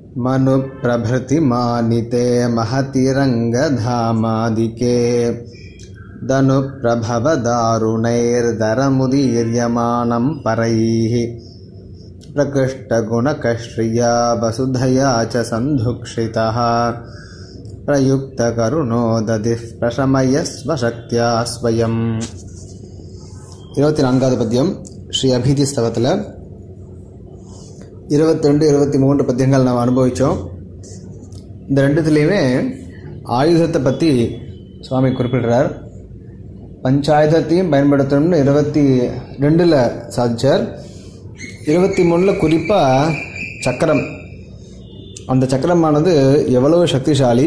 मनुप्रभृति मानिते महति रङ्गधामादिके दनुप्रभवदारुणैर्दरमुदीर्यमाणं परैः प्रकृष्टगुणकश्रिया वसुधया च सन्धुक्षितः प्रयुक्तकरुणो ददिः प्रशमयस्व शक्त्या स्वयम् இருபத்தி நான்காவது பத்தியம் ஸ்ரீ அபிதி ஸ்தவத்தில் இருபத்திரெண்டு இருபத்தி மூன்று பத்தியங்கள் நாம் அனுபவித்தோம் இந்த ரெண்டுத்துலேயுமே ஆயுதத்தை பற்றி சுவாமி குறிப்பிடுறார் பஞ்சாயுதத்தையும் பயன்படுத்தணும்னு இருபத்தி ரெண்டில் சாதிச்சார் இருபத்தி மூணில் குறிப்பாக சக்கரம் அந்த சக்கரமானது எவ்வளவு சக்திசாலி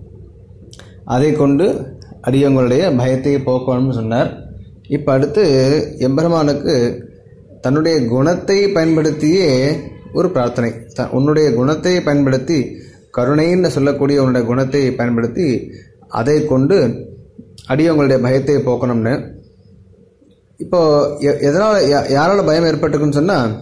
அதை கொண்டு அடியவங்களுடைய பயத்தை போக்கணும்னு சொன்னார் இப்போ அடுத்து எம்பெருமானுக்கு தன்னுடைய குணத்தை பயன்படுத்தியே ஒரு பிரார்த்தனை த உன்னுடைய குணத்தை பயன்படுத்தி கருணைன்னு சொல்லக்கூடிய உன்னுடைய குணத்தை பயன்படுத்தி அதை கொண்டு அடியவங்களுடைய பயத்தை போக்கணும்னு இப்போ எ- எதனால் யா- யாரால பயம் ஏற்பட்டுக்குன்னு சொன்னால்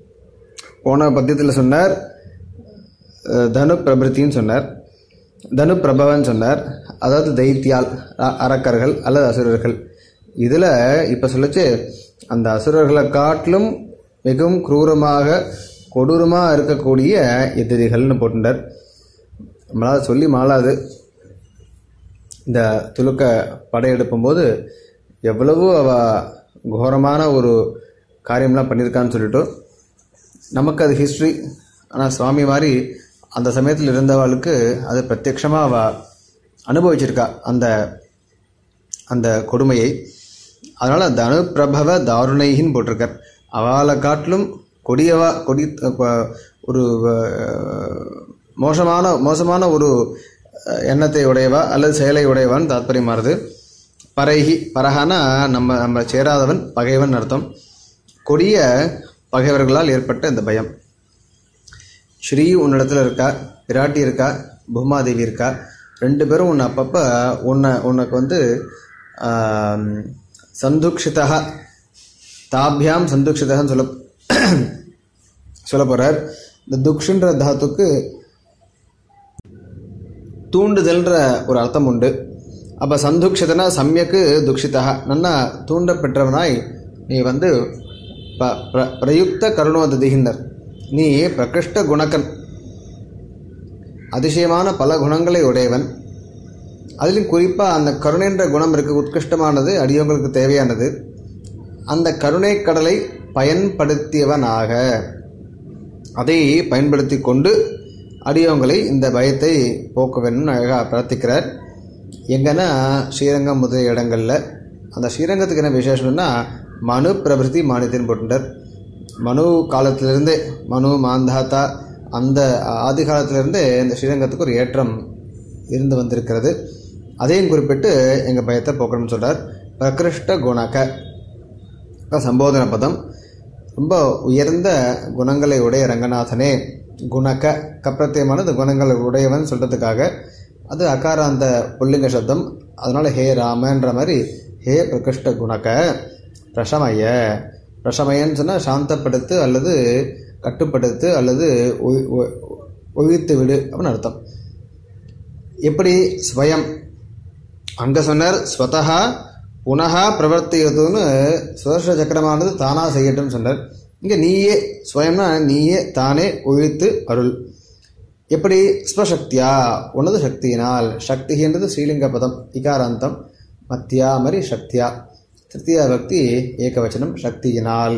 போன பத்தியத்தில் சொன்னார் அஹ், தனு பிரபிருத்தின்னு சொன்னார் தனு பிரபவன் சொன்னார் அதாவது தைத்தியால் அ- அரக்கர்கள் அல்லது அசுரர்கள் இதில் இப்போ சொல்லிச்சு அந்த அசுரர்களை காட்டிலும் மிகவும் குரூரமாக கொடூரமாக இருக்கக்கூடிய எதிரிகள்னு போட்டுட்டார் நம்மளால் சொல்லி மாளாது இந்த துலுக்க படையெடுப்பும்போது எவ்வளவு அவ கோரமான ஒரு காரியம்லாம் பண்ணியிருக்கான்னு சொல்லிட்டு நமக்கு அது ஹிஸ்ட்ரி ஆனால் சுவாமி மாதிரி அந்த சமயத்தில் இருந்தவளுக்கு அது பிரத்யக்ஷமாக அவ அனுபவிச்சிருக்கா அந்த அந்த கொடுமையை அதனால் தனு பிரபவ தாருணைகின்னு போட்டிருக்கார் அவளை காட்டிலும் கொடியவா கொடி அஹ், ஒரு அஹ், மோசமான மோசமான ஒரு அஹ், எண்ணத்தை உடையவா அல்லது செயலை உடையவான்னு தாத்பரியமாறுது பரைகி பரகானா நம்ம நம்ம சேராதவன் பகைவன் அர்த்தம் கொடிய பகைவர்களால் ஏற்பட்ட இந்த பயம் ஸ்ரீ உன்னிடத்துல இருக்கா பிராட்டி இருக்கா பூமாதேவி இருக்கா ரெண்டு பேரும் உன்னை அப்பப்போ உன்னை உனக்கு வந்து ஆம், சந்துக்ஷிதா தாபியாம் சந்துக்ஷிதன்னு சொல்ல சொல்ல போகிறார் இந்த துக்ஷுன்ற தாத்துக்கு தூண்டுதல்ன்ற ஒரு அர்த்தம் உண்டு அப்போ சந்துக்ஷிதனா சமயக்கு துக்ஷிதா நன்னா தூண்டப்பெற்றவனாய் நீ வந்து ப பிர பிரயுக்த கருணோததிகின்னர் நீ பிரகிருஷ்ட குணக்கன் அதிசயமான பல குணங்களை உடையவன் அதிலும் குறிப்பாக அந்த கருணைன்ற குணம் இருக்கு உத்கிருஷ்டமானது அடியவங்களுக்கு தேவையானது அந்த கருணை கடலை பயன்படுத்தியவனாக அதை பயன்படுத்தி கொண்டு அடியவங்களை இந்த பயத்தை போக்க வேணும்னு அழகாக பிரார்த்திக்கிறார் எங்கன்னா ஸ்ரீரங்கம் முதலிய இடங்களில் அந்த ஸ்ரீரங்கத்துக்கு என்ன விசேஷம்னா மனு பிரபிருதி மானியத்தின் போட்டுட்டார் மனு காலத்திலிருந்தே மனு மாந்தாத்தா அந்த ஆதி காலத்திலிருந்தே இந்த ஸ்ரீரங்கத்துக்கு ஒரு ஏற்றம் இருந்து வந்திருக்கிறது அதையும் குறிப்பிட்டு எங்கள் பயத்தை போக்கணும்னு சொல்கிறார் பிரகிருஷ்ட குணக அதான் சம்போதன பதம் ரொம்ப உயர்ந்த குணங்களை உடைய ரங்கநாதனே குணக கப்பிரத்தியமானது குணங்களை உடையவன் சொல்கிறதுக்காக அது அகாராந்த புல்லிங்க சப்தம் அதனால் ஹே ராமன்ற மாதிரி ஹே பிரகிருஷ்ட குணக பிரசமய பிரசமயன்னு சொன்னால் சாந்தப்படுத்து அல்லது கட்டுப்படுத்து அல்லது ஒய்- ஒய்- ஒழித்து விடு அப்படின்னு அர்த்தம் எப்படி ஸ்வயம் அங்கே சொன்னார் ஸ்வதஹா புனகா பிரவர்த்தியதுன்னு சுதர்ஷ சக்கரமானது தானாக செய்யட்டும்னு சொன்னார் இங்கே நீயே ஸ்வயம்னா நீயே தானே ஒழித்து அருள் எப்படி ஸ்வசக்தியா உனது சக்தியினால் சக்தின்றது ஸ்ரீலிங்க பதம் இகாராந்தம் மத்தியா மாதிரி சக்தியா திருத்தியா பக்தி ஏகவச்சனம் சக்தியினால்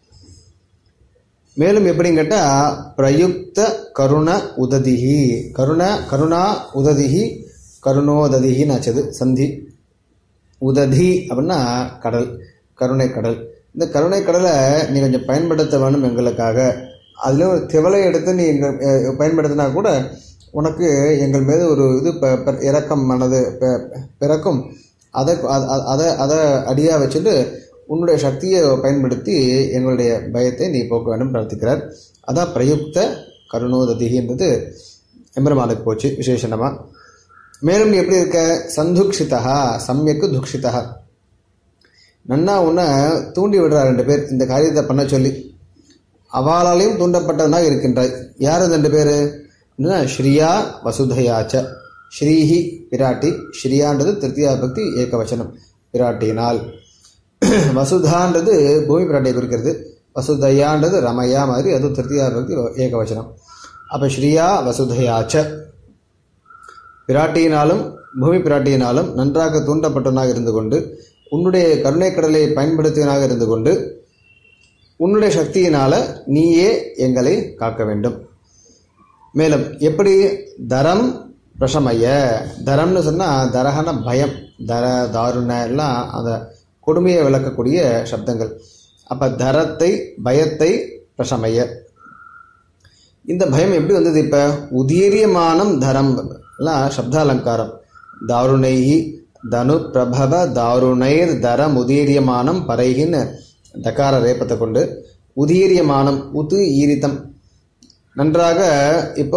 மேலும் எப்படின்னு கேட்டால் பிரயுக்த கருண உததிஹி கருண கருணா உததிஹி கருணோததிஹின்னு ஆச்சது சந்தி உததி அப்படின்னா கடல் கருணை கடல் இந்த கருணை கடலை நீ கொஞ்சம் பயன்படுத்த வேணும் எங்களுக்காக அதில் ஒரு திவலை எடுத்து நீ எங்கள் அஹ், பயன்படுத்தினா கூட உனக்கு எங்கள் மீது ஒரு இது ப- ப- இரக்கம் மனது ப- பிறக்கும் அதை அ- அ- அதை அதை அடியாக வச்சுட்டு உன்னுடைய சக்தியை பயன்படுத்தி எங்களுடைய பயத்தை நீ போக்க வேண்டும் பிரார்த்திக்கிறார் அதான் பிரயுக்த கருணோததின்றது எம்பெருமானுக்கு போச்சு விசேஷணமாக மேலும் நீ எப்படி இருக்க சந்துக்ஷிதா சமயக்கு துக்ஷிதா நன்னா உன்னை தூண்டி விடுறா ரெண்டு பேர் இந்த காரியத்தை பண்ண சொல்லி அவளாலையும் தூண்டப்பட்டவனாக இருக்கின்றாய் யார் அந்த ரெண்டு பேர் என்ன ஸ்ரீயா வசுதையாச்ச ஸ்ரீஹி பிராட்டி ஸ்ரீயான்றது திருத்தியா பக்தி ஏகவச்சனம் பிராட்டியினால் வசுதான்றது பூமி பிராட்டியை குறிக்கிறது வசுதையான்றது ரமயா மாதிரி அது திருத்தியா பக்தி ஏகவச்சனம் அப்போ ஸ்ரீயா வசுதையாச்ச பிராட்டியினாலும் பூமி பிராட்டியினாலும் நன்றாக தூண்டப்பட்டவனாக இருந்து கொண்டு உன்னுடைய கருணை கடலை பயன்படுத்தியவனாக இருந்து கொண்டு உன்னுடைய சக்தியினால நீயே எங்களை காக்க வேண்டும் மேலும் எப்படி தரம் பிரசமய தரம்னு சொன்னால் தரகன பயம் தர தாருண எல்லாம் அந்த கொடுமையை விளக்கக்கூடிய சப்தங்கள் அப்போ தரத்தை பயத்தை பிரசமய இந்த பயம் எப்படி வந்தது இப்போ உதீரியமானம் தரம் எல்லாம் சப்தாலங்காரம் தாருணைஹி தனு பிரபவ தாருணைர் தரம் உதீரியமானம் பறைகின்னு தகார ரேப்பத்தை கொண்டு உதீரியமானம் உது ஈரித்தம் நன்றாக இப்போ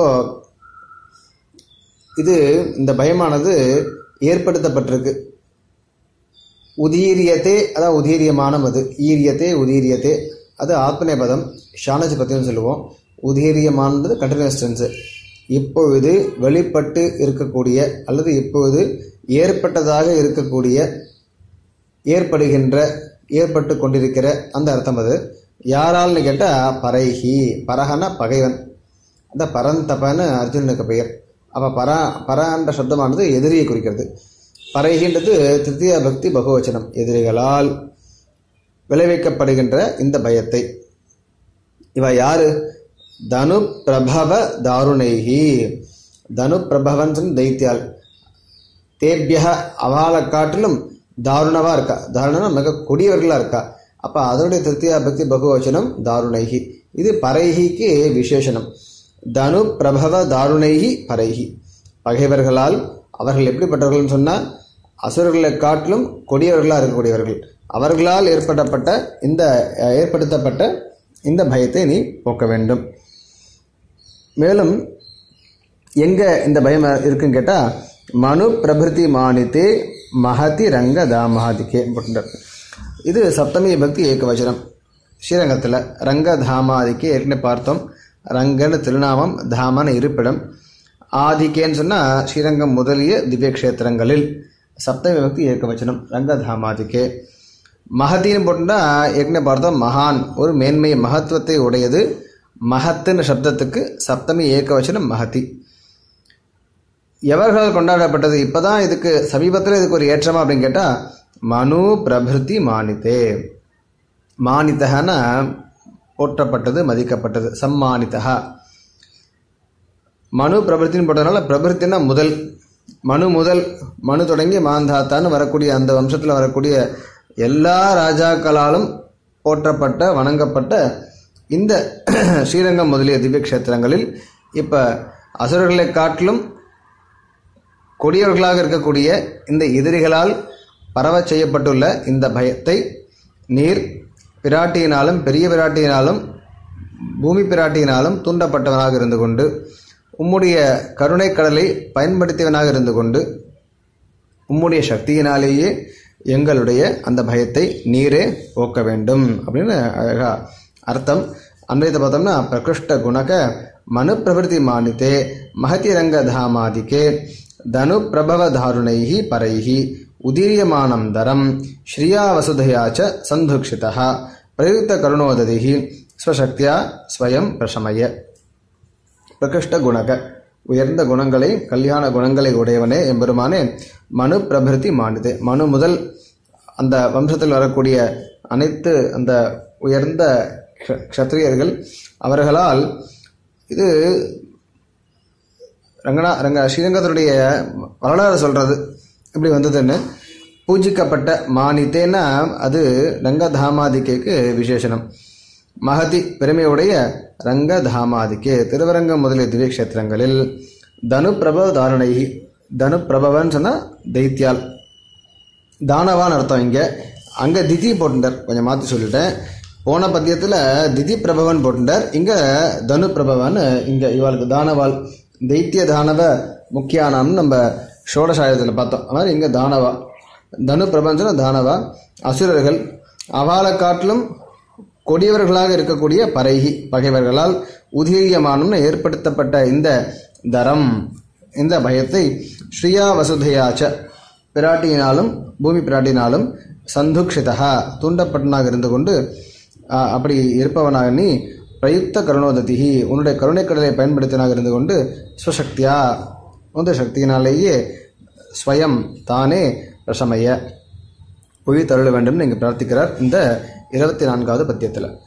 இது இந்த பயமானது ஏற்படுத்தப்பட்டிருக்கு உதீரியத்தே அதான் உதீரியமானம் அது ஈரியத்தே உதீரியத்தே அது ஆத்மநேபதம் ஷானஜ் பத்தின்னு சொல்லுவோம் உதீரியமானது கண்டினியூஸ் டென்ஸு இப்பொழுது வெளிப்பட்டு இருக்கக்கூடிய அல்லது இப்பொழுது ஏற்பட்டதாக இருக்கக்கூடிய ஏற்படுகின்ற ஏற்பட்டு கொண்டிருக்கிற அந்த அர்த்தம் அது யாரால்னு கேட்டால் பறைஹி பரகன பகைவன் அந்த பரந்தபன்னு அர்ஜுனனுக்கு பெயர் அப்போ பரா பரான்ற சப்தமானது எதிரியை குறிக்கிறது பறைகின்றது திருத்திய பக்தி பகுவச்சனம் எதிரிகளால் விளைவிக்கப்படுகின்ற இந்த பயத்தை இவ யாரு தனு பிரபவ தாருணைகி தனு பிரபவன் தைத்தியால் தேபிய அவளை காட்டிலும் தாருணவா இருக்கா தாருணனா மிக கொடியவர்களா இருக்கா அப்ப அதனுடைய திருத்தியா பக்தி பகுவச்சனம் தாருணைகி இது பறைகிக்கு விசேஷனம் தனு பிரபவ தாருணைகி பறைகி பகைவர்களால் அவர்கள் எப்படிப்பட்டவர்கள்னு சொன்னால் அசுரர்களை காட்டிலும் கொடியவர்களாக இருக்கக்கூடியவர்கள் அவர்களால் ஏற்படப்பட்ட இந்த ஏற்படுத்தப்பட்ட இந்த பயத்தை நீ போக்க வேண்டும் மேலும் எங்க இந்த பயம் இருக்குன்னு கேட்டால் மனு பிரபிருதி மானித்தே மகதி ரங்க தாமாதிக்கே போட்டுட்டார் இது சப்தமி பக்தி ஏகவச்சனம் ஸ்ரீரங்கத்தில் ரங்க தாமாதிக்கே ஏற்கனவே பார்த்தோம் ரங்கன்னு திருநாமம் தாமன இருப்பிடம் ஆதிக்கேன்னு சொன்னால் ஸ்ரீரங்கம் முதலிய திவ்ய கஷேத்திரங்களில் சப்தமி பக்தி ஏகவச்சனம் ரங்கதாமாதிக்கே மகத்தின்னு போட்டுட்டா ஏற்கனவே பார்த்தோம் மகான் ஒரு மேன்மை மகத்துவத்தை உடையது மகத்துன்னு சப்தத்துக்கு சப்தமி ஏகவச்சனம் மகதி எவர்களால் கொண்டாடப்பட்டது இப்போதான் இதுக்கு சமீபத்தில் இதுக்கு ஒரு ஏற்றமா அப்படின்னு கேட்டால் மனு பிரபிருதி மானித்தே மானித்தகனா போற்றப்பட்டது மதிக்கப்பட்டது சம்மானித்தகா மனு பிரபிருத்தின்னு போட்டதுனால பிரபிருத்தினா முதல் மனு முதல் மனு தொடங்கி மாந்தாத்தான்னு வரக்கூடிய அந்த வம்சத்தில் வரக்கூடிய எல்லா ராஜாக்களாலும் போற்றப்பட்ட வணங்கப்பட்ட இந்த ஸ்ரீரங்கம் முதலிய திவ்ய கஷேத்திரங்களில் இப்போ அசுரர்களை காட்டிலும் கொடியவர்களாக இருக்கக்கூடிய இந்த எதிரிகளால் பரவச் செய்யப்பட்டுள்ள இந்த பயத்தை நீர் பிராட்டியினாலும் பெரிய பிராட்டியினாலும் பூமி பிராட்டியினாலும் தூண்டப்பட்டவனாக இருந்து கொண்டு உம்முடைய கருணை கடலை பயன்படுத்தியவனாக இருந்து கொண்டு உம்முடைய சக்தியினாலேயே எங்களுடைய அந்த பயத்தை நீரே போக்க வேண்டும் அப்படின்னு அழகா அர்த்தம் அன்றையத்தை பார்த்தோம்னா பிரகிருஷ்ட குணக மனு பிரபிருத்தி மானித்தே மகதி ரங்க தாமாதிக்கே தனு பிரபவ தாருணைஹி பரைஹி உதீரியமானம் தரம் ஸ்ரீயா வசுதையா ச சந்துக்ஷிதா பிரயுக்த கருணோததிஹி ஸ்வசக்தியா ஸ்வயம் பிரசமய பிரகிருஷ்ட குணக உயர்ந்த குணங்களை கல்யாண குணங்களை உடையவனே எம்பெருமானே மனு பிரபிருத்தி மானிதே மனு முதல் அந்த வம்சத்தில் வரக்கூடிய அனைத்து அந்த உயர்ந்த க்ஷ- க்ஷத்ரியர்கள் அவர்களால் இது ரங்கனா ரங்க ஸ்ரீரங்கத்தினுடைய வரலாறு சொல்றது இப்படி வந்ததுன்னு பூஜிக்கப்பட்ட மானித்தேன்னா அது ரங்கதாமாதிக்கைக்கு விசேஷனம் மகதி பெருமையுடைய ரங்கதாமாதிக்கே திருவரங்கம் முதலிய திவ்ய கஷேத்திரங்களில் தனு பிரபவ தாரணை தனு பிரபவன்னு சொன்னால் தைத்தியால் தானவான்னு அர்த்தம் இங்கே அங்கே திதி போட்டுட்டார் கொஞ்சம் மாற்றி சொல்லிட்டேன் போன பத்தியத்தில் திதி பிரபவன் போட்டுட்டார் இங்கே தனு பிரபவன் இங்கே இவாளுக்கு தானவாள் தைத்திய தானவ முக்கியானாம்னு நம்ம ஷோடசாயத்தில் பார்த்தோம் அது மாதிரி இங்கே தானவா தனு பிரபஞ்சன தானவா அசுரர்கள் அவளை காட்டிலும் கொடியவர்களாக இருக்கக்கூடிய பரைகி பகைவர்களால் உதீயமானம்னு ஏற்படுத்தப்பட்ட இந்த தரம் இந்த பயத்தை ஸ்ரீயா வசுதையாச்ச பிராட்டியினாலும் பூமி பிராட்டியினாலும் சந்துக்ஷிதா தூண்டப்பட்டனாக இருந்து கொண்டு ஆ, அப்படி இருப்பவனாக நீ பிரயுக்த கருணோததிஹி உன்னுடைய கருணைக்கடலை பயன்படுத்தினாக இருந்து கொண்டு ஸ்வசக்தியா உந்த சக்தியினாலேயே ஸ்வயம் தானே பிரசமய ஒழி தருள வேண்டும் இங்கு பிரார்த்திக்கிறார் இந்த இருபத்தி நான்காவது பத்தியத்தில்